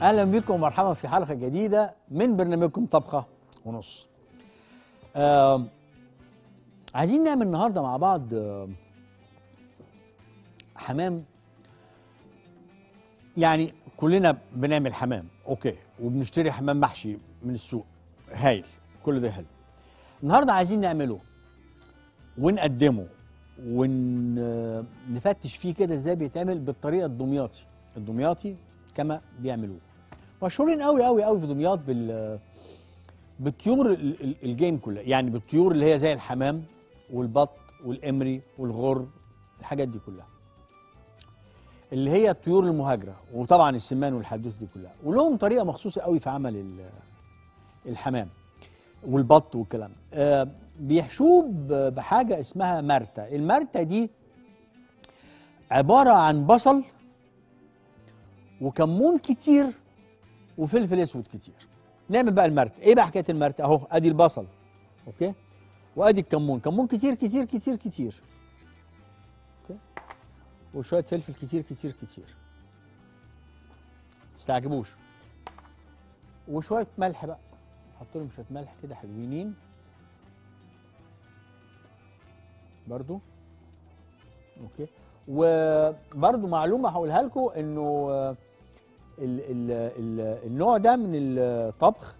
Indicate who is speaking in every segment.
Speaker 1: اهلا بكم ومرحبا في حلقه جديده من برنامجكم طبخه ونص. آه عايزين نعمل النهارده مع بعض آه حمام يعني كلنا بنعمل حمام اوكي وبنشتري حمام محشي من السوق هايل كل ده حلو. النهارده عايزين نعمله ونقدمه ونفتش فيه كده ازاي بيتعمل بالطريقه الدمياطي الدمياطي كما بيعملوه مشهورين قوي قوي قوي في دمياط بال بالطيور ال- ال- الجيم كلها يعني بالطيور اللي هي زي الحمام والبط والامري والغر الحاجات دي كلها اللي هي الطيور المهاجره وطبعا السمان والحدوث دي كلها ولهم طريقه مخصوصه قوي في عمل ال- الحمام والبط والكلام آه بيحشوه ب- بحاجه اسمها مرتة المرتة دي عباره عن بصل وكمون كتير وفلفل اسود كتير نعمل بقى المرتة ايه بقى حكايه المرتة اهو ادي البصل اوكي وادي الكمون كمون كتير كتير كتير كتير اوكي وشويه فلفل كتير كتير كتير تستعجبوش وشويه ملح بقى حط لهم شويه ملح كده حلوين برضو اوكي وبرضو معلومه هقولها لكم انه آه، ال ال ال النوع ده من الطبخ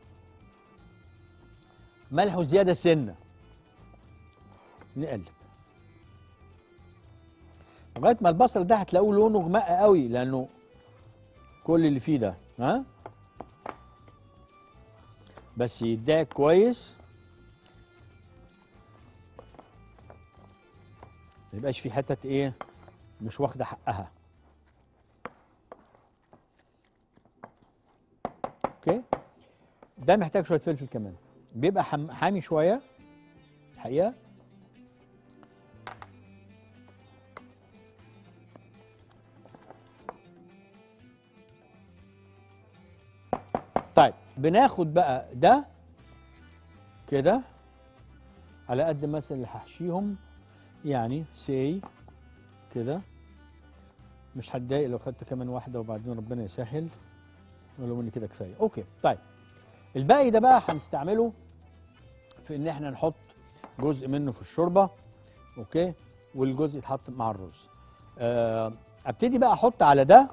Speaker 1: ملحه زياده سنه نقلب لغايه ما البصل ده هتلاقوه لونه غمق قوي لانه كل اللي فيه ده ها بس يدعك كويس ما يبقاش في حتت ايه مش واخده حقها اوكي ده محتاج شويه فلفل كمان بيبقى حم- حامي شويه الحقيقه طيب بناخد بقى ده كده على قد مثلا اللي هحشيهم يعني سي كده مش هتضايق لو خدت كمان واحده وبعدين ربنا يسهل ولو ان كده كفايه اوكي طيب الباقي ده بقى هنستعمله في ان احنا نحط جزء منه في الشوربه اوكي والجزء يتحط مع الرز آه، ابتدي بقى احط على ده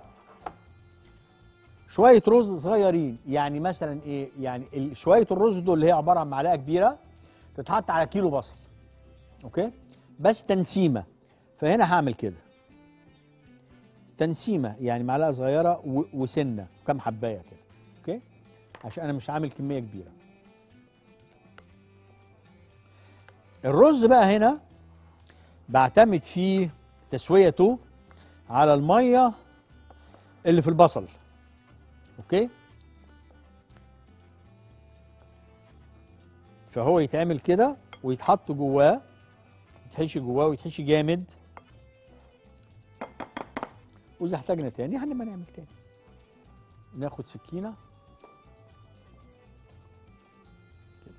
Speaker 1: شويه رز صغيرين يعني مثلا ايه يعني ال- شويه الرز دول اللي هي عباره عن معلقه كبيره تتحط على كيلو بصل اوكي بس تنسيمه فهنا هعمل كده تنسيمه يعني معلقه صغيره و- وسنه كام حبايه كده اوكي عشان انا مش عامل كميه كبيره الرز بقى هنا بعتمد فيه تسويته على الميه اللي في البصل اوكي فهو يتعمل كده ويتحط جواه يتحشي جواه ويتحشي جامد واذا احتاجنا تاني هنبقى نعمل تاني ناخد سكينه كده.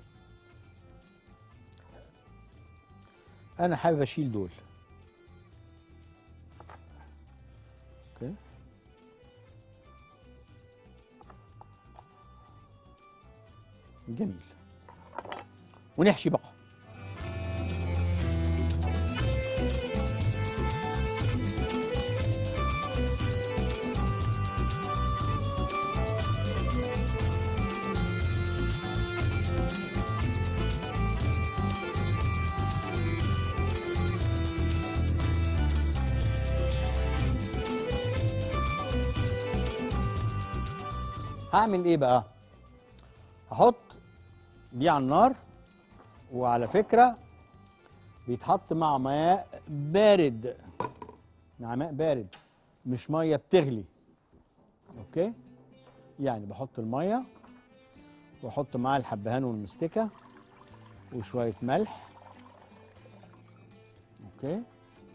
Speaker 1: انا حابب اشيل دول اوكي جميل ونحشي بقى هعمل ايه بقى هحط دي على النار وعلى فكرة بيتحط مع ماء بارد مع ماء بارد مش مية بتغلي اوكي يعني بحط المية واحط معاها الحبهان والمستكة وشوية ملح اوكي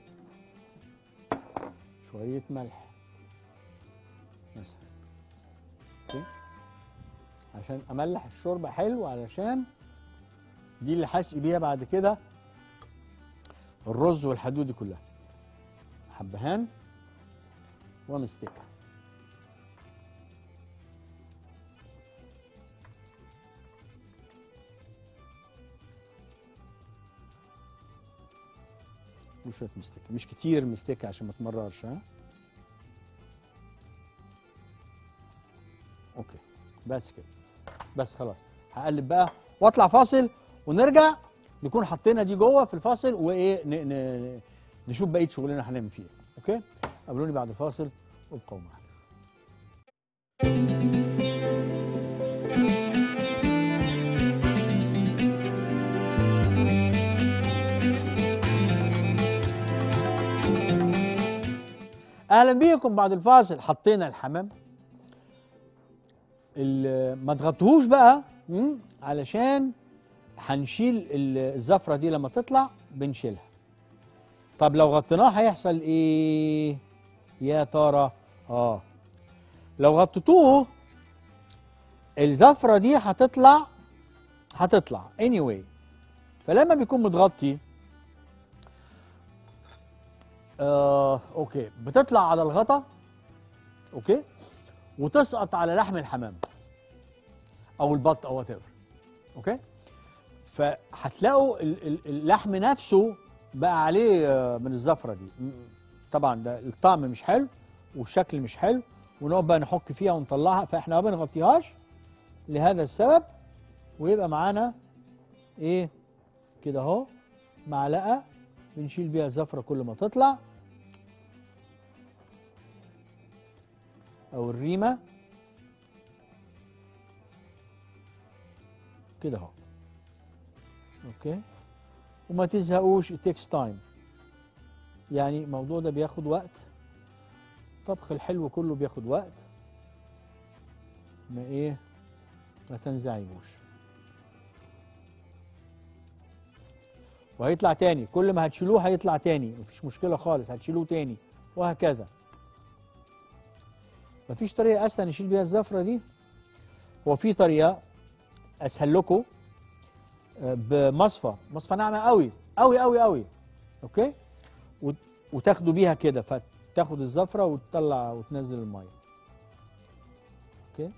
Speaker 1: شوية ملح مثلا اوكي عشان املح الشوربه حلو علشان دي اللي هسقي بيها بعد كده الرز والحدود دي كلها حبهان ومستكه له شويه مستكه مش كتير مستكه عشان ما تمررش ها اوكي بس كده بس خلاص هقلب بقى واطلع فاصل ونرجع نكون حطينا دي جوه في الفاصل وايه ن... ن... نشوف بقيه شغلنا هنعمل فيه إيه. اوكي قابلوني بعد الفاصل وابقوا معانا اهلا بيكم بعد الفاصل حطينا الحمام ال- ما تغطوهوش بقى مم، علشان هنشيل ال- الزفره دي لما تطلع بنشيلها طب لو غطيناه هيحصل ايه يا ترى اه لو غطيتوه الزفره دي هتطلع هتطلع anyway فلما بيكون متغطي آه، اوكي بتطلع على الغطا اوكي وتسقط على لحم الحمام او البط او وات اوكي فهتلاقوا ال- ال- اللحم نفسه بقى عليه آه، من الزفره دي م- طبعا ده الطعم مش حلو والشكل مش حلو ونقعد بقى نحك فيها ونطلعها فاحنا ما بنغطيهاش لهذا السبب ويبقى معانا ايه كده اهو معلقه بنشيل بيها الزفره كل ما تطلع او الريمه كده اهو اوكي وما تزهقوش it takes time يعني الموضوع ده بياخد وقت طبخ الحلو كله بياخد وقت ما ايه ما تنزعجوش وهيطلع تاني كل ما هتشيلوه هيطلع تاني مفيش مشكلة خالص هتشيلوه تاني وهكذا مفيش طريقة أسهل نشيل بيها الزفرة دي هو في طريقة أسهل لكم آه، بمصفى مصفى ناعمة قوي قوي قوي قوي أوكي وت- وتاخدوا بيها كده فتاخد الزفرة وتطلع وتنزل المية أوكي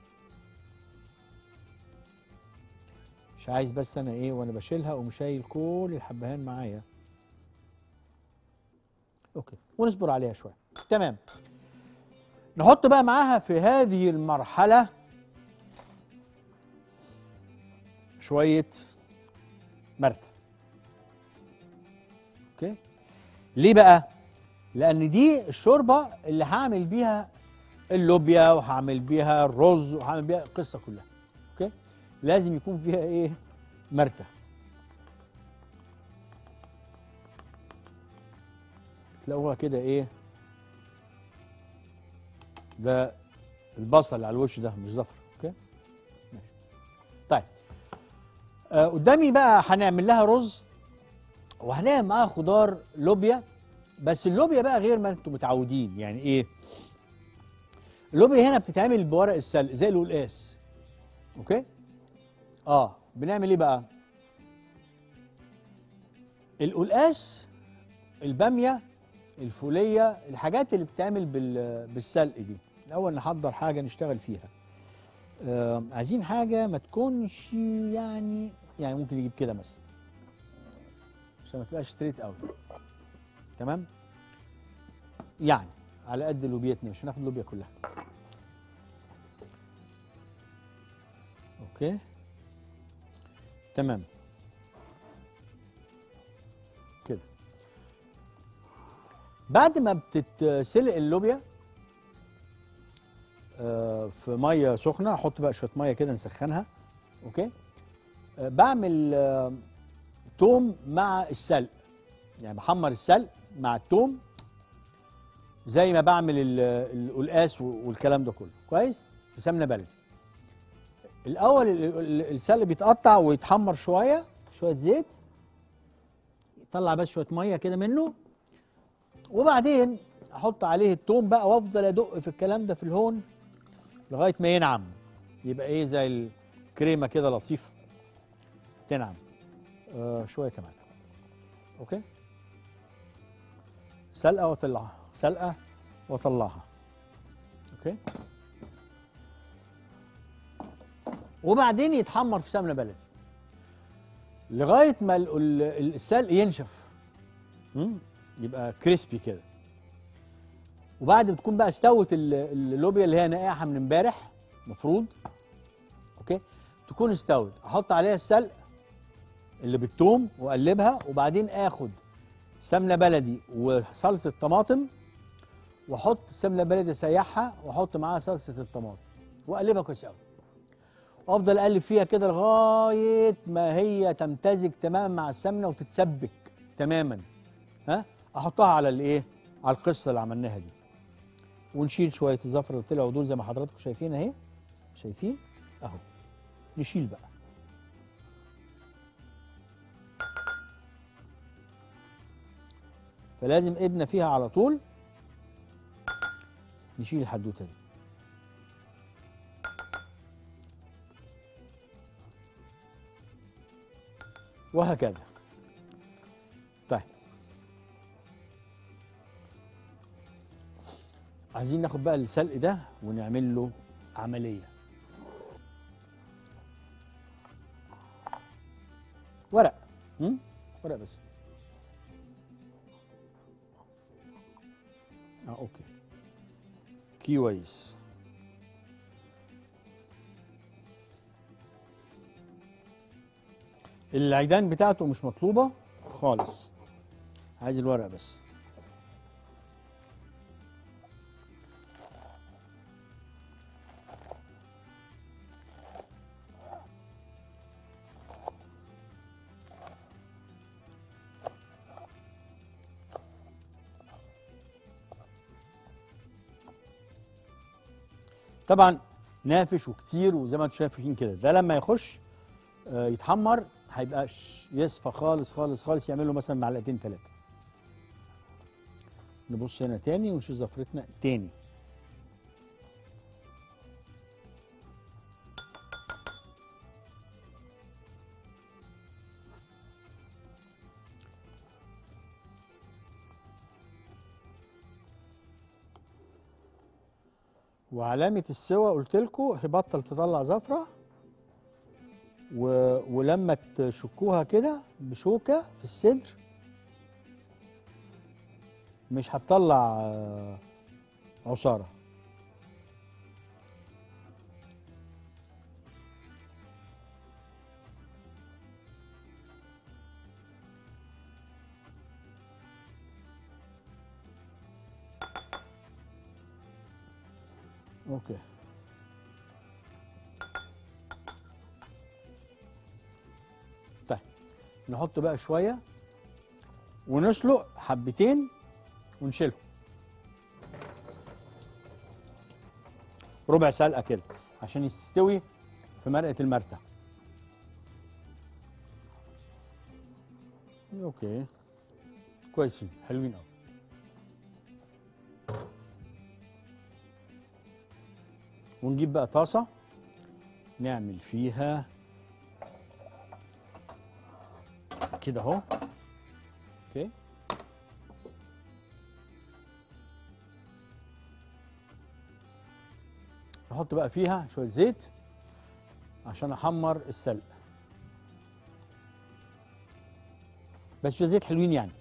Speaker 1: مش عايز بس انا ايه وانا بشيلها اقوم شايل كل الحبهان معايا اوكي ونصبر عليها شويه تمام نحط بقى معاها في هذه المرحله شويه مرتة اوكي ليه بقى لان دي الشوربه اللي هعمل بيها اللوبيا وهعمل بيها الرز وهعمل بيها القصه كلها اوكي لازم يكون فيها ايه مرتة تلاقوها كده ايه ده البصل اللي على الوش ده مش زفر اوكي ماشي طيب آه قدامي بقى هنعمل لها رز وهنعمل معاها خضار لوبيا بس اللوبيا بقى غير ما انتم متعودين يعني ايه اللوبيا هنا بتتعمل بورق السلق زي القلقاس اوكي اه بنعمل ايه بقى القلقاس الباميه الفوليه الحاجات اللي بتتعمل بال- بالسلق دي الاول نحضر حاجه نشتغل فيها آه عايزين حاجه ما تكونش يعني يعني ممكن نجيب كده مثلا عشان ما تبقاش ستريت قوي تمام يعني على قد لوبيتنا مش هناخد لوبيا كلها اوكي تمام كده بعد ما بتتسلق اللوبيا آه، في ميه سخنه احط بقى شويه ميه كده نسخنها اوكي آه، بعمل آه، توم مع السلق يعني بحمر السلق مع التوم زي ما بعمل ال- القلقاس والكلام ده كله كويس في سمنه بلدي الاول ال- ال- السلق بيتقطع ويتحمر شويه شويه زيت يطلع بس شويه ميه كده منه وبعدين احط عليه التوم بقى وافضل ادق في الكلام ده في الهون لغايه ما ينعم يبقى ايه زي الكريمه كده لطيفه تنعم آه شويه كمان اوكي سلقه واطلعها سلقه واطلعها اوكي وبعدين يتحمر في سمنه بلدي لغايه ما ال- ال- السلق ينشف مم؟ يبقى كريسبي كده وبعد ما تكون بقى استوت ال- اللوبيا اللي هي نقاها من امبارح مفروض اوكي تكون استوت احط عليها السلق اللي بالثوم واقلبها وبعدين اخد سمنه بلدي وصلصه طماطم واحط السمنه البلدي اسيحها واحط معاها صلصه الطماطم واقلبها كويس قوي وافضل اقلب فيها كده لغايه ما هي تمتزج تماما مع السمنه وتتسبك تماما ها احطها على الايه على القصه اللي عملناها دي ونشيل شويه الزفر اللي طلعوا دول زي ما حضراتكم شايفين اهي شايفين اهو نشيل بقى فلازم ايدنا فيها على طول نشيل الحدوته دي وهكذا طيب عايزين ناخد بقى السلق ده ونعمل له عمليه ورق م? ورق بس اه اوكي كويس العيدان بتاعته مش مطلوبة خالص عايز الورق بس طبعا نافش وكتير وزي ما انتم شايفين كده ده لما يخش آه، يتحمر هيبقى ش- يصفى خالص خالص خالص يعمل له مثلا معلقتين ثلاثه نبص هنا تاني ونشوف زفرتنا تاني وعلامة السوا قلت لكم هيبطل تطلع زفرة و... ولما تشكوها كده بشوكة في الصدر مش هتطلع آه، عصارة اوكي طيب نحط بقى شويه ونسلق حبتين ونشيلهم ربع سلقه كده عشان يستوي في مرقه المرتة اوكي كويسين حلوين قوي ونجيب بقى طاسة نعمل فيها كده اهو اوكي نحط بقى فيها شوية زيت عشان احمر السلق بس شوية زيت حلوين يعني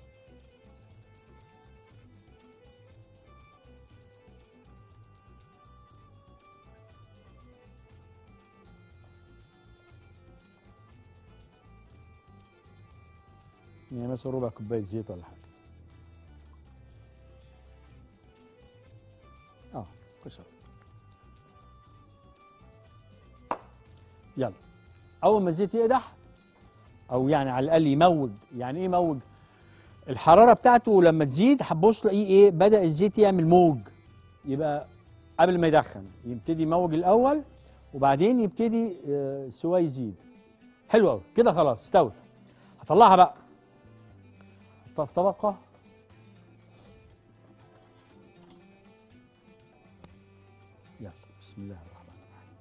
Speaker 1: يعني مثلا ربع كوبايه زيت ولا حاجه اه كويس أوي. يلا اول ما الزيت يقدح او يعني على الاقل يموج يعني ايه يموج الحراره بتاعته لما تزيد هتبص تلاقيه ايه بدا الزيت يعمل موج يبقى قبل ما يدخن يبتدي يموج الاول وبعدين يبتدي آه، سواه يزيد حلو قوي كده خلاص استوت هطلعها بقى احطها في طبقه يلا بسم الله الرحمن الرحيم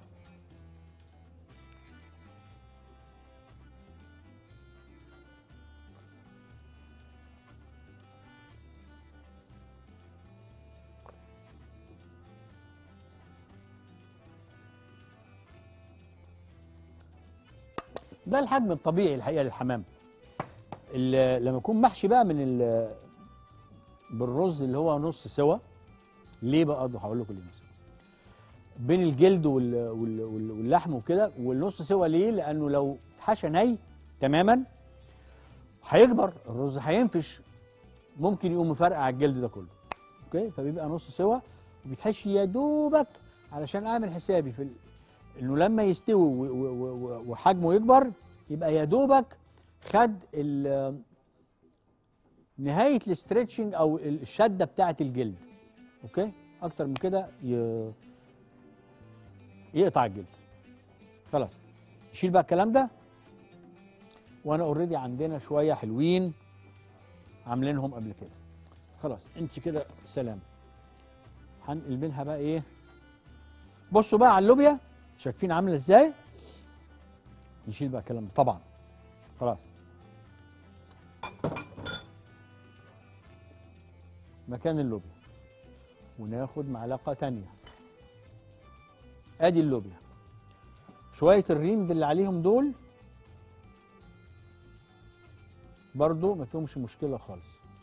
Speaker 1: ده الحجم الطبيعي الحقيقه للحمام ال- لما يكون محشي بقى من ال بالرز اللي هو نص سوا ليه بقى هقول لكم ليه نص سوا بين الجلد وال... وال... وال... واللحم وكده والنص سوا ليه لانه لو اتحشى ني تماما هيكبر الرز هينفش ممكن يقوم مفرقع الجلد ده كله اوكي فبيبقى نص سوا وبيتحشي يا دوبك علشان اعمل حسابي في ال... انه لما يستوي و... و... و... وحجمه يكبر يبقى يا دوبك خد ال... نهايه الاسترتشنج او الشده بتاعه الجلد اوكي اكتر من كده ي... يقطع الجلد خلاص نشيل بقى الكلام ده وانا اوريدي عندنا شويه حلوين عاملينهم قبل كده خلاص انت كده سلام هنقل منها بقى ايه بصوا بقى على اللوبيا شايفين عامله ازاي نشيل بقى الكلام ده طبعا خلاص مكان اللوبيا وناخد معلقه تانية ادي اللوبيا شويه الريم اللي عليهم دول برضو ما فيهمش مشكله خالص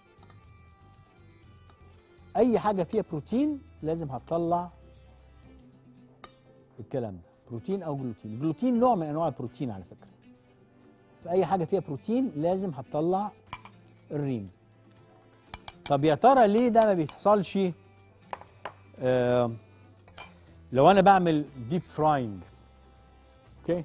Speaker 1: اي حاجه فيها بروتين لازم هتطلع الكلام ده بروتين او جلوتين الجلوتين نوع من انواع البروتين على فكره فاي حاجه فيها بروتين لازم هتطلع الريم طب يا ترى ليه ده ما بيحصلش آه لو انا بعمل ديب فراينج اوكي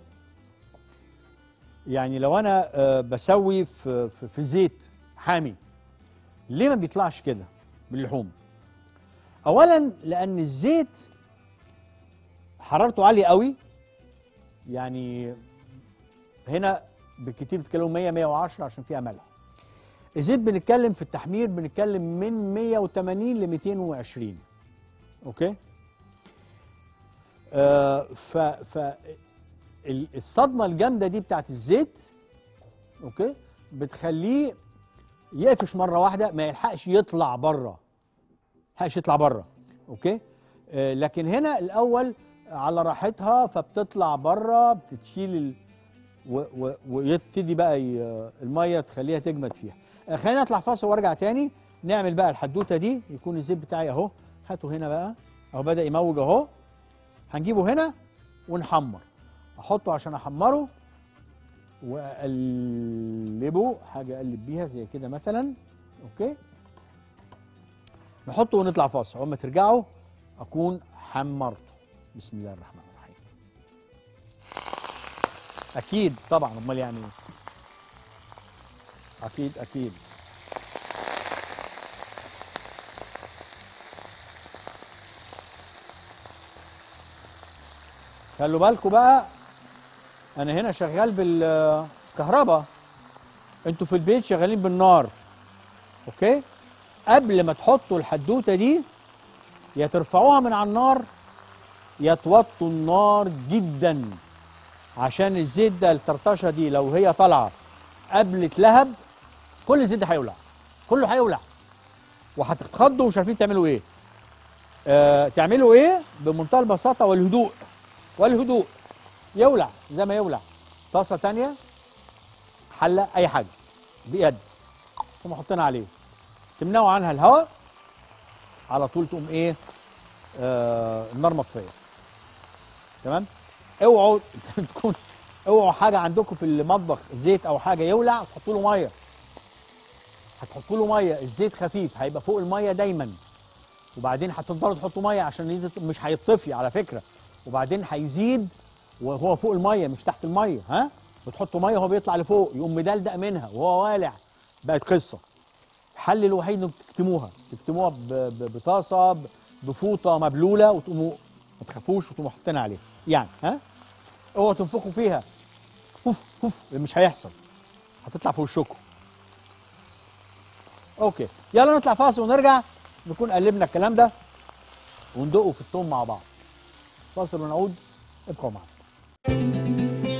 Speaker 1: يعني لو انا آه بسوي في, في, في زيت حامي ليه ما بيطلعش كده باللحوم اولا لان الزيت حرارته عاليه قوي يعني هنا بالكتير بتتكلموا 100 110 عشان فيها ملح الزيت بنتكلم في التحمير بنتكلم من 180 ل 220 اوكي آه ف ف الصدمه الجامده دي بتاعت الزيت اوكي بتخليه يقفش مره واحده ما يلحقش يطلع بره يلحقش يطلع بره اوكي آه لكن هنا الاول على راحتها فبتطلع بره بتتشيل ال... و... و... ويبتدي بقى ي... الميه تخليها تجمد فيها آه خلينا نطلع فاصل وارجع تاني نعمل بقى الحدوته دي يكون الزيت بتاعي اهو هاته هنا بقى اهو بدا يموج اهو هنجيبه هنا ونحمر احطه عشان احمره واقلبه حاجه اقلب بيها زي كده مثلا اوكي نحطه ونطلع فاصل اول ما ترجعوا اكون حمرته بسم الله الرحمن الرحيم اكيد طبعا امال يعني اكيد اكيد خلوا بالكم بقى انا هنا شغال بالكهرباء انتوا في البيت شغالين بالنار اوكي قبل ما تحطوا الحدوته دي يا ترفعوها من على النار يا توطوا النار جدا عشان الزيت ده الطرطشه دي لو هي طالعه قبل تلهب كل الزيت ده هيولع كله هيولع وهتتخضوا ومش عارفين تعملوا ايه آه تعملوا ايه بمنتهى البساطه والهدوء والهدوء يولع زي ما يولع طاسه تانية حله اي حاجه بيد تقوم حاطينها عليه تمنعوا عنها الهواء على طول تقوم ايه آه النار مطفيه تمام اوعوا تكون اوعوا حاجه عندكم في المطبخ زيت او حاجه يولع تحطوا له ميه هتحطوا له ميه الزيت خفيف هيبقى فوق الميه دايما وبعدين هتفضلوا تحطوا ميه عشان مش هيطفي على فكره وبعدين هيزيد وهو فوق الميه مش تحت الميه ها بتحطوا ميه وهو بيطلع لفوق يقوم مدلدق منها وهو والع بقت قصه الحل الوحيد انكم تكتموها تكتموها بطاسه بفوطه مبلوله وتقوموا ما تخافوش وتقوموا حاطينها عليها يعني ها اوعوا تنفخوا فيها اوف اوف مش هيحصل هتطلع في وشكم اوكي يلا نطلع فاصل ونرجع نكون قلبنا الكلام ده وندقه في الثوم مع بعض فاصل ونعود ابقوا معنا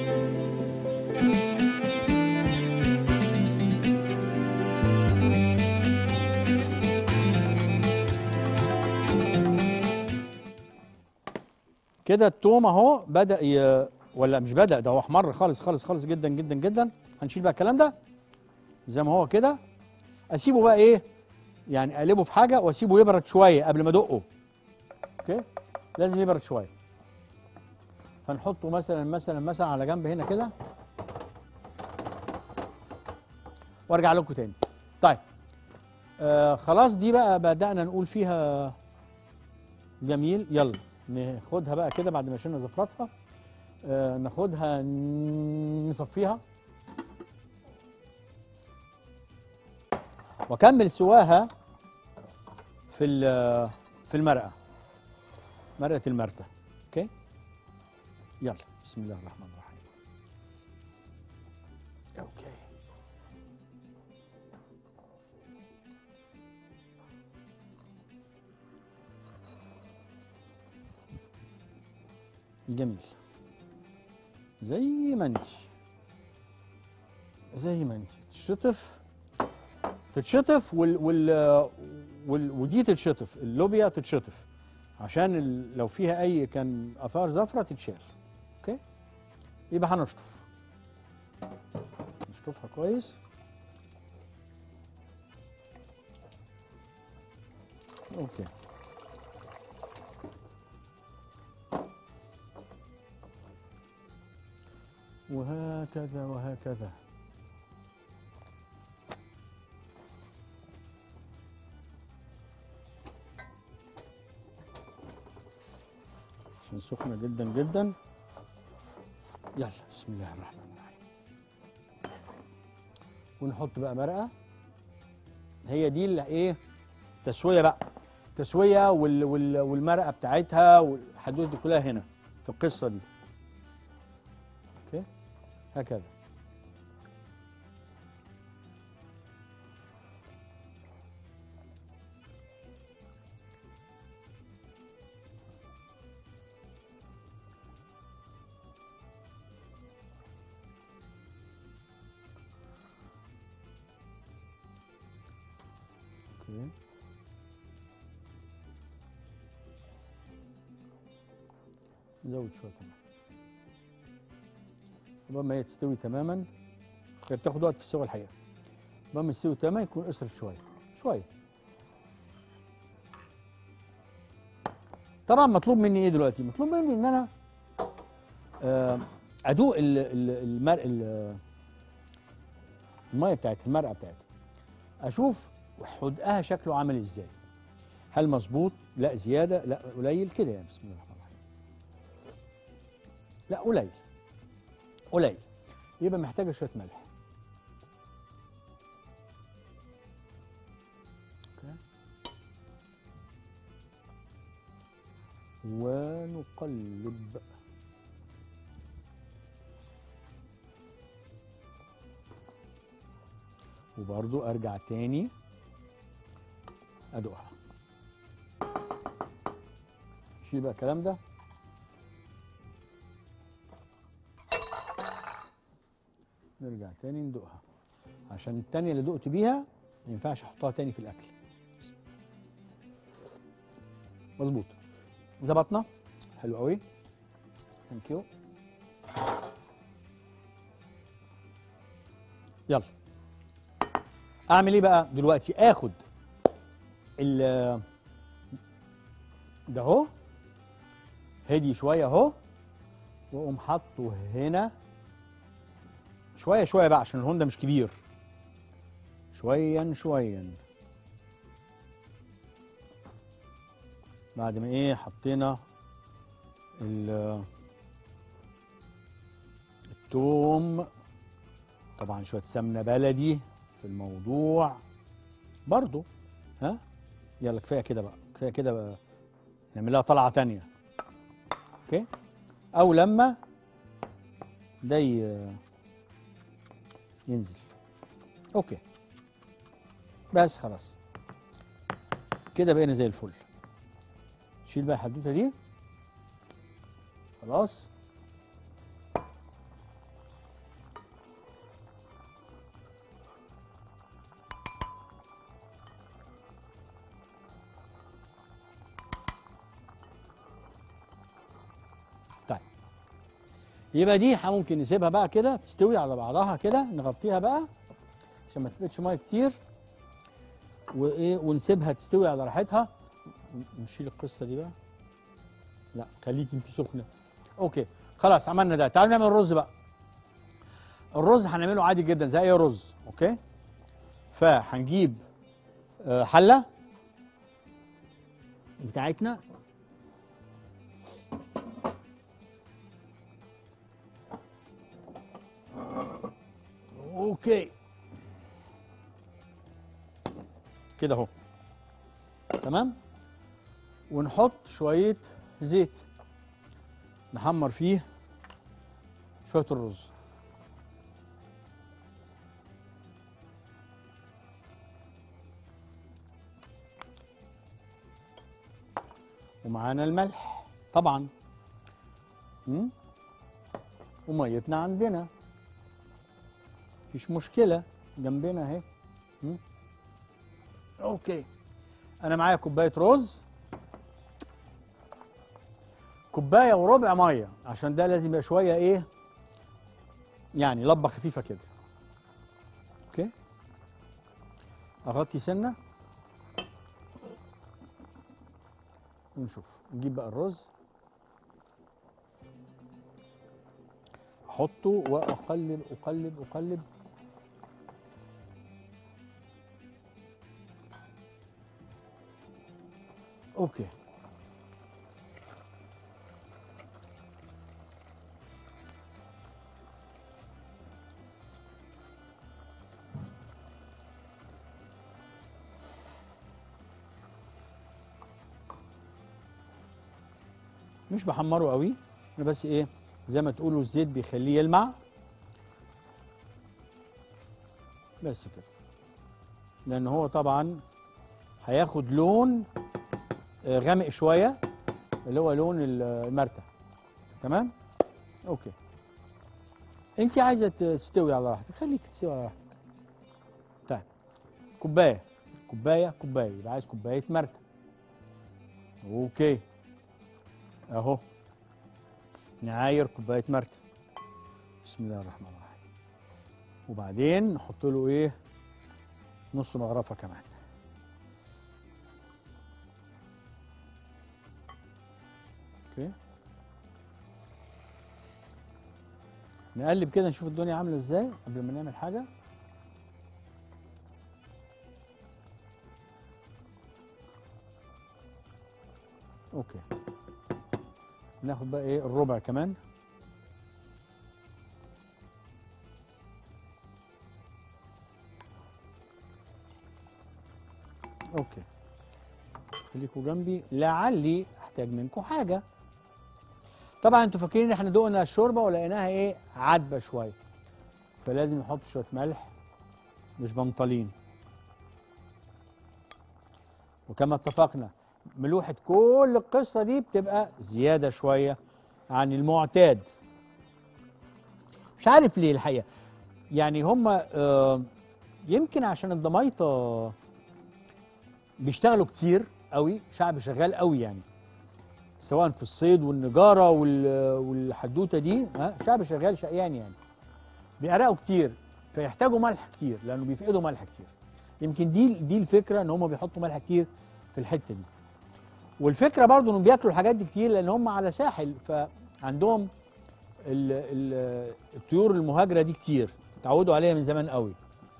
Speaker 1: كده التوم اهو بدا ي... ولا مش بدا ده هو احمر خالص خالص خالص جدا جدا جدا هنشيل بقى الكلام ده زي ما هو كده اسيبه بقى ايه يعني اقلبه في حاجه واسيبه يبرد شويه قبل ما ادقه اوكي لازم يبرد شويه فنحطه مثلا مثلا مثلا على جنب هنا كده وارجع لكم تاني طيب آه خلاص دي بقى بدأنا نقول فيها جميل يلا ناخدها بقى كده بعد ما شلنا زفرتها آه ناخدها نصفيها واكمل سواها في ال- في المرقه مرقه المرتة اوكي يلا بسم الله الرحمن الرحيم اوكي جميل زي ما انت زي ما انت تشطف تتشطف وال وال وال ودي تتشطف اللوبيا تتشطف عشان ال- لو فيها اي كان اثار زفره تتشال اوكي يبقى هنشطف نشطفها كويس اوكي وهكذا وهكذا عشان سخنة جدا جدا يلا بسم الله الرحمن الرحيم ونحط بقى مرقة هي دي اللي ايه تسوية بقى تسوية وال وال والمرقة بتاعتها والحدوث دي كلها هنا في القصة دي اوكي هكذا اوكي نزود شويه كمان قبل ما هي تستوي تماما هي بتاخد وقت في السوا الحقيقه قبل ما تستوي تماما يكون اسرت شويه شويه طبعا مطلوب مني ايه دلوقتي مطلوب مني ان انا آه، ادوق ال- ال- المرق ال- الميه بتاعتها المرقه بتاعتها اشوف حدقها شكله عامل ازاي هل مظبوط لا زياده لا قليل كده يعني بسم الله الرحمن الرحيم لا قليل قليل يبقى محتاجه شويه ملح أوكي. ونقلب وبرضو ارجع تاني ادوقها شيل بقى الكلام ده نرجع تاني ندوقها عشان التانية اللي دقت بيها ما ينفعش احطها تاني في الاكل مظبوط ظبطنا حلو قوي ثانك يو يلا اعمل ايه بقى دلوقتي اخد ال ده اهو هدي شويه اهو واقوم حاطه هنا شويه شويه بقى عشان الهون ده مش كبير شويا شويا بعد ما ايه حطينا ال- التوم طبعا شويه سمنه بلدي في الموضوع برضو ها يلا كفايه كده بقى كفايه كده بقى نعمل لها طلعه تانية اوكي او لما ده ي- ينزل اوكي بس خلاص كده بقينا زي الفل شيل بقى الحدوته دي خلاص طيب يبقى دي ح- ممكن نسيبها بقى كده تستوي على بعضها كده نغطيها بقى عشان ما تبقاش ميه كتير وايه ونسيبها تستوي على راحتها نشيل القصه دي بقى لا خليكي انت سخنه اوكي خلاص عملنا ده تعالوا نعمل الرز بقى الرز هنعمله عادي جدا زي اي رز اوكي فهنجيب آه، حله بتاعتنا اوكي كده اهو تمام ونحط شويه زيت نحمر فيه شويه الرز ومعانا الملح طبعا م? وميتنا عندنا مفيش مشكله جنبنا اهي م? اوكي انا معايا كوبايه رز كوبايه وربع ميه عشان ده لازم يبقى شويه ايه يعني لبه خفيفه كده اوكي اغطي سنه ونشوف نجيب بقى الرز احطه واقلب اقلب اقلب اوكي مش بحمره قوي انا بس ايه زي ما تقولوا الزيت بيخليه يلمع بس كده لان هو طبعا هياخد لون آه، غامق شويه اللي هو لون المرتة تمام اوكي انت عايزه تستوي على راحتك خليك تستوي على راحتك طيب كوبايه كوبايه كوبايه يبقى عايز كوبايه مرتة اوكي اهو نعاير كوبايه مرتة بسم الله الرحمن الرحيم وبعدين نحط له ايه نص مغرفه كمان اوكي نقلب كده نشوف الدنيا عامله ازاي قبل ما نعمل حاجه اوكي ناخد بقى ايه الربع كمان اوكي خليكوا جنبي لعلي احتاج منكم حاجه طبعا انتوا فاكرين ان احنا دقنا الشوربه ولقيناها ايه عدبه شويه فلازم نحط شويه ملح مش بنطلين وكما اتفقنا ملوحه كل القصه دي بتبقى زياده شويه عن المعتاد مش عارف ليه الحقيقه يعني هم آه يمكن عشان الضمايطه بيشتغلوا كتير قوي شعب شغال قوي يعني سواء في الصيد والنجاره وال- والحدوته دي ها شعب شغال شقيان يعني بيعرقوا كتير فيحتاجوا ملح كتير لانه بيفقدوا ملح كتير يمكن دي دي الفكره ان هم بيحطوا ملح كتير في الحته دي والفكره برضو انهم بياكلوا الحاجات دي كتير لان هم على ساحل فعندهم ال ال الطيور المهاجره دي كتير اتعودوا عليها من زمان قوي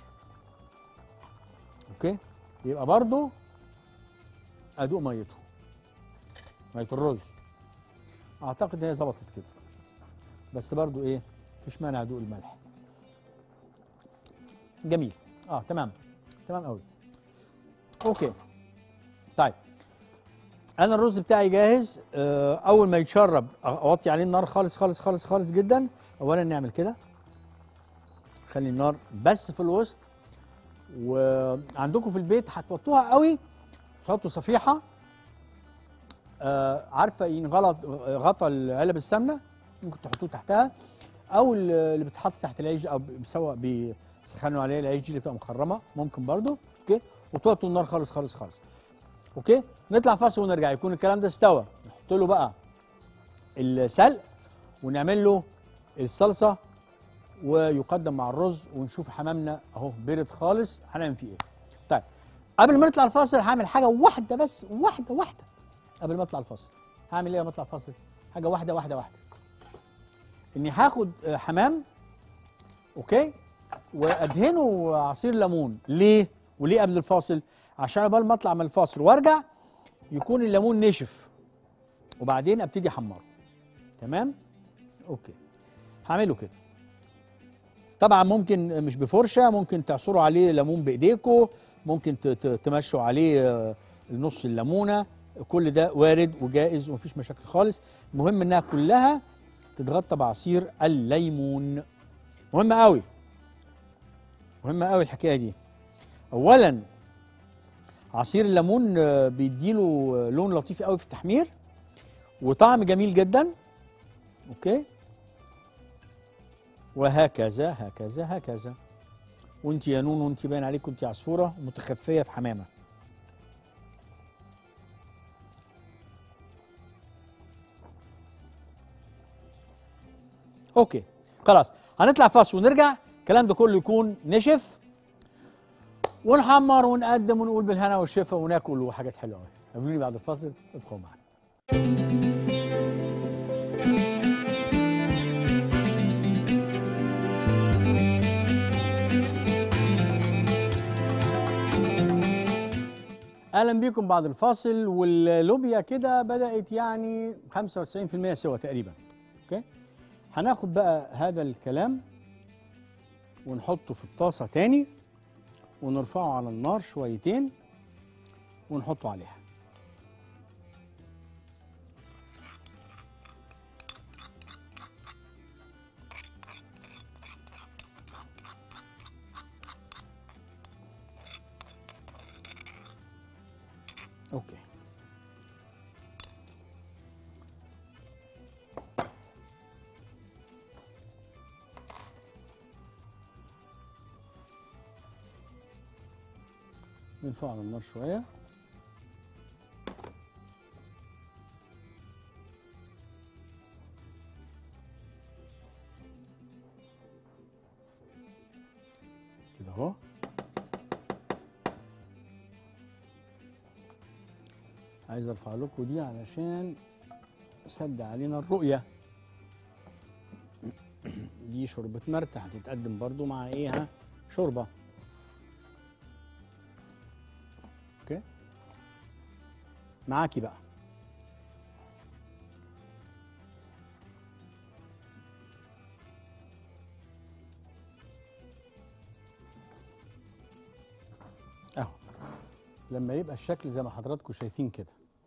Speaker 1: اوكي يبقى برضو ادوق ميته ميه الرز اعتقد ان هي ظبطت كده بس برضو ايه مفيش مانع ادوق الملح جميل اه تمام تمام قوي اوكي طيب انا الرز بتاعي جاهز آه، اول ما يتشرب اوطي عليه النار خالص خالص خالص خالص جدا اولا نعمل كده خلي النار بس في الوسط وعندكم في البيت هتوطوها قوي تحطوا صفيحه آه عارفه ينغلط غطا علب السمنه ممكن تحطوه تحتها او اللي بتحط تحت العيش او بيسوى بيسخنوا عليه العيش دي اللي بتبقى مخرمه ممكن برضو اوكي وتوطوا النار خالص خالص خالص اوكي نطلع فاصل ونرجع يكون الكلام ده استوى نحط له بقى السلق ونعمل له الصلصه ويقدم مع الرز ونشوف حمامنا اهو برد خالص هنعمل فيه ايه طيب قبل ما نطلع الفاصل هعمل حاجه واحده بس واحده واحده قبل ما اطلع الفاصل هعمل ايه لما اطلع الفاصل حاجه واحده واحده واحده اني هاخد آه، حمام اوكي وادهنه عصير ليمون ليه وليه قبل الفاصل عشان قبل ما اطلع من الفاصل وارجع يكون الليمون نشف وبعدين ابتدي احمره تمام اوكي هعمله كده طبعا ممكن مش بفرشه ممكن تعصروا عليه ليمون بايديكم ممكن ت- ت- تمشوا عليه آه، نص الليمونه كل ده وارد وجائز ومفيش مشاكل خالص المهم انها كلها تتغطى بعصير الليمون مهمه قوي مهمه قوي الحكايه دي اولا عصير الليمون آه، بيديله آه، لون لطيف قوي في التحمير وطعم جميل جدا اوكي وهكذا هكذا هكذا وانت يا نون وانت باين عليك كنت عصفوره متخفيه في حمامه اوكي خلاص هنطلع فاصل ونرجع الكلام ده كله يكون نشف ونحمر ونقدم ونقول بالهنا والشفا وناكل وحاجات حلوه قوي قابلوني بعد الفاصل ابقوا معانا اهلا بيكم بعد الفاصل واللوبيا كده بدات يعني 95% سوا تقريبا اوكي هناخد بقى هذا الكلام ونحطه في الطاسه تاني ونرفعه على النار شويتين ونحطه عليها اوكي نرفعه على النار شويه كده اهو عايز ارفع لكم دي علشان سد علينا الرؤيه دي شوربه مرتة هتتقدم برضو مع ايه ها شوربه اوكي معاكي بقى اهو لما يبقى الشكل زي ما حضراتكم شايفين كده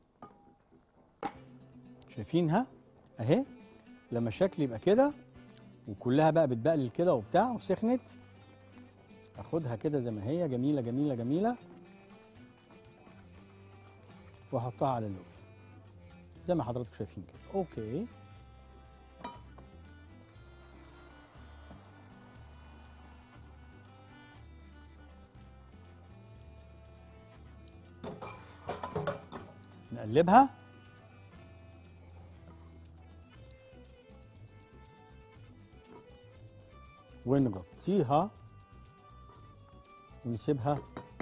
Speaker 1: شايفينها اهي لما الشكل يبقى كده وكلها بقى بتبقلل كده وبتاع وسخنت اخدها كده زي ما هي جميله جميله جميله واحطها على اللوبيا زي ما حضراتكم شايفين كده اوكي نقلبها ونغطيها ونسيبها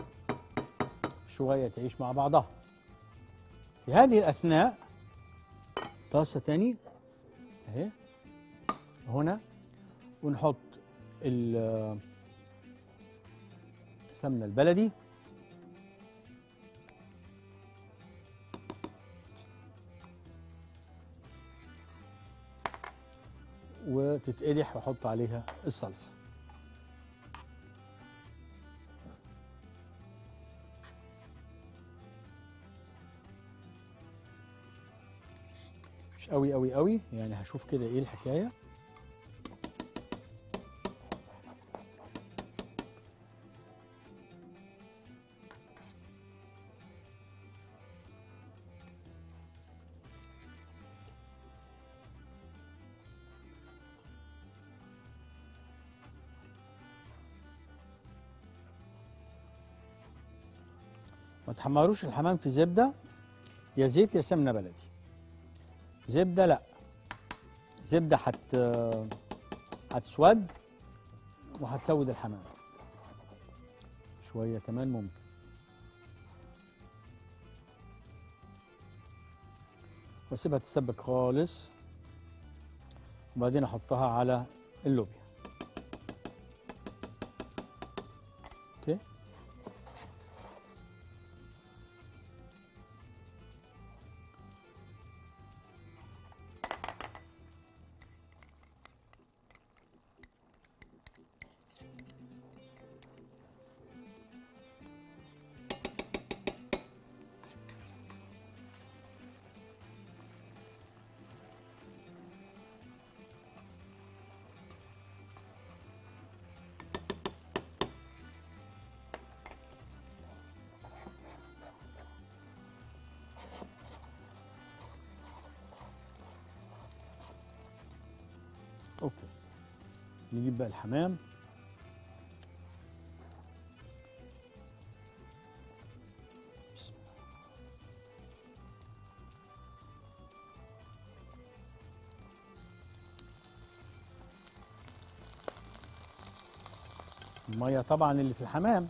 Speaker 1: شوية تعيش مع بعضها في هذه الأثناء طاسة تاني أهي هنا ونحط ال- السمنة البلدي وتتقدح واحط عليها الصلصه مش قوي قوي قوي يعني هشوف كده ايه الحكايه ما تحمروش الحمام في زبده يا زيت يا سمنه بلدي زبده لا زبده هت هتسود وهتسود الحمام شويه كمان ممكن واسيبها تتسبك خالص وبعدين احطها على اللوبيا اوكي اوكي نجيب بقى الحمام بسم الله. المية طبعا اللي في الحمام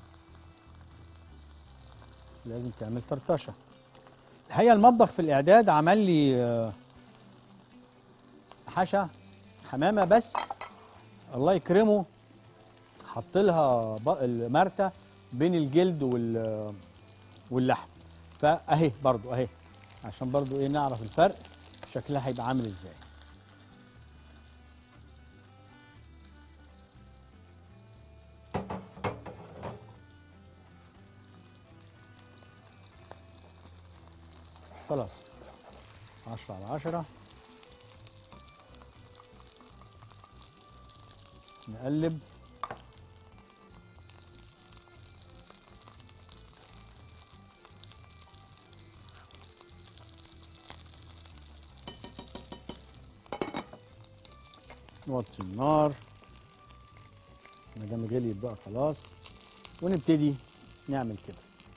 Speaker 1: لازم تعمل فرطشة الحقيقة المطبخ في الإعداد عمل لي آه، حشا حمامه بس الله يكرمه حط لها ب- المرتة بين الجلد وال واللحم فاهي برضو اهي عشان برضو ايه نعرف الفرق شكلها هيبقى عامل ازاي خلاص عشرة على عشرة نقلب نوطي النار ما دام غليت بقى خلاص ونبتدي نعمل كده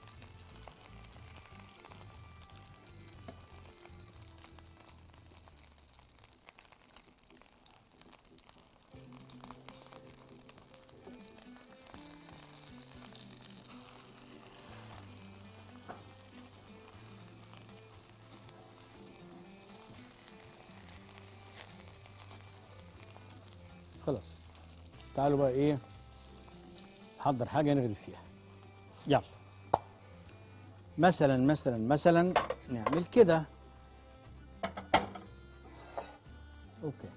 Speaker 1: خلاص تعالوا بقى ايه نحضر حاجه نغرف فيها يلا مثلا مثلا مثلا نعمل كده اوكي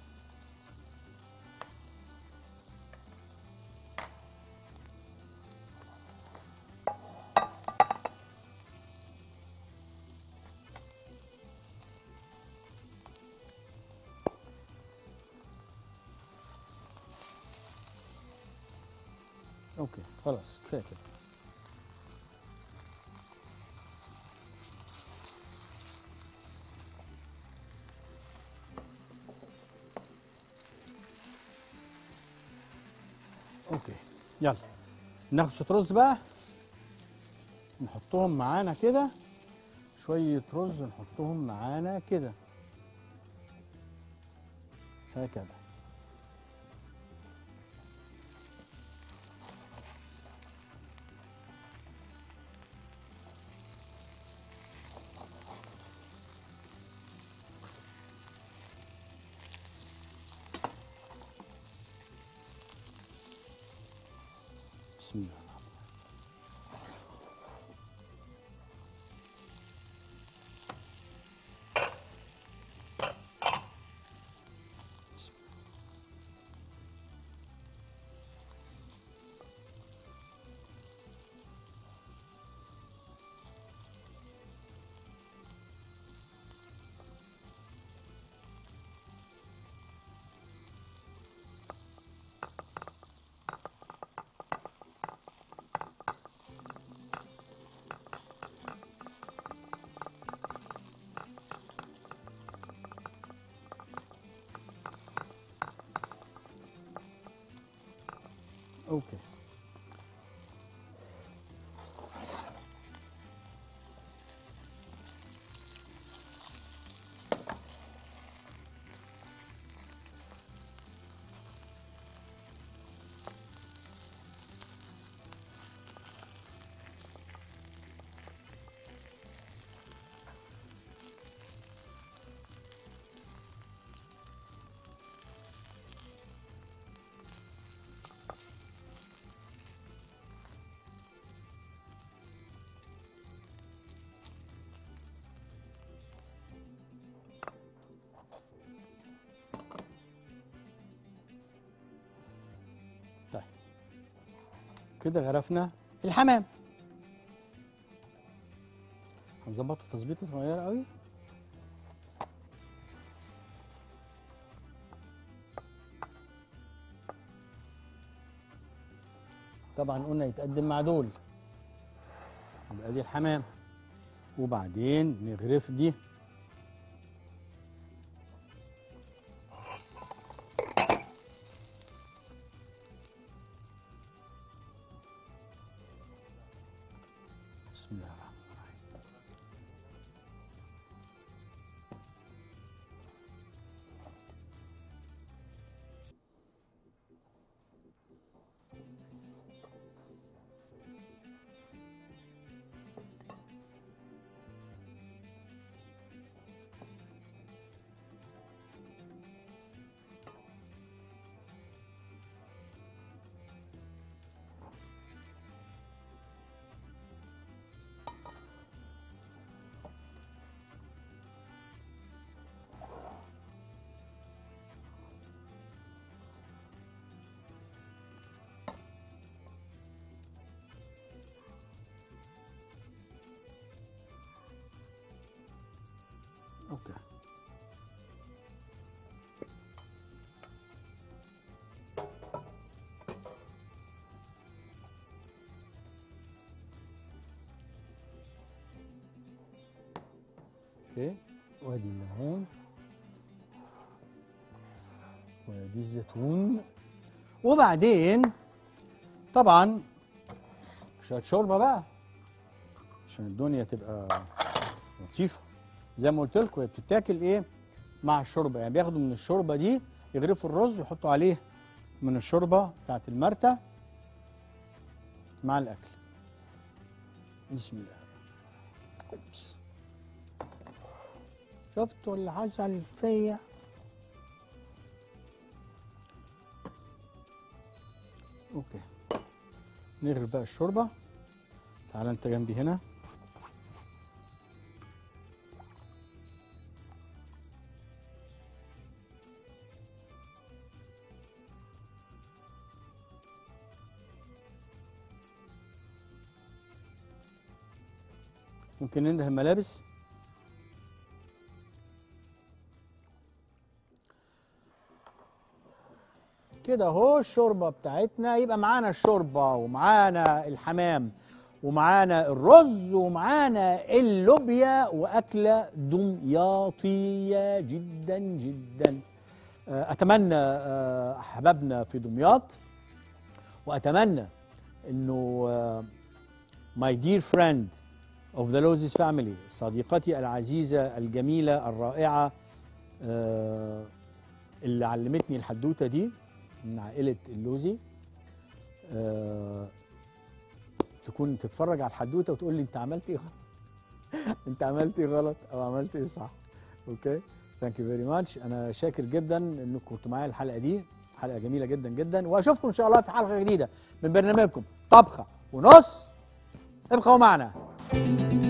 Speaker 1: اوكي خلاص كفايه كده اوكي يلا ناخد شويه رز بقى نحطهم معانا كده شويه رز نحطهم معانا كده هكذا بسم الله الرحمن الرحيم بسم الله. اوكي كده غرفنا الحمام هنظبطه تظبيطه صغيره قوي طبعا قلنا يتقدم مع دول يبقى دي الحمام وبعدين نغرف دي بسم الله الرحمن الرحيم اوكي اوكي وادي الليمون وادي الزيتون وبعدين طبعا شويه شوربه بقى عشان الدنيا تبقى لطيفه زي ما قلت لكم هي بتتاكل ايه مع الشوربه يعني بياخدوا من الشوربه دي يغرفوا الرز ويحطوا عليه من الشوربه بتاعت المرتة مع الاكل بسم الله أوبس. شفتوا اللي حصل فيا اوكي نغرف بقى الشوربه تعال انت جنبي هنا ممكن ننده الملابس كده اهو الشوربه بتاعتنا يبقى معانا الشوربه ومعانا الحمام ومعانا الرز ومعانا اللوبيا واكله دمياطيه جدا جدا آه، اتمنى آه، احبابنا في دمياط واتمنى انه ماي دير فريند of the Lozis family صديقتي العزيزة الجميلة الرائعة آه، اللي علمتني الحدوتة دي من عائلة اللوزي آه، تكون تتفرج على الحدوتة وتقول لي انت عملت ايه غلط؟ انت عملت ايه غلط او عملت ايه صح اوكي ثانك يو فيري ماتش انا شاكر جدا انكم كنتوا معايا الحلقه دي حلقه جميله جدا جدا واشوفكم ان شاء الله في حلقه جديده من برنامجكم طبخه ونص ابقوا معنا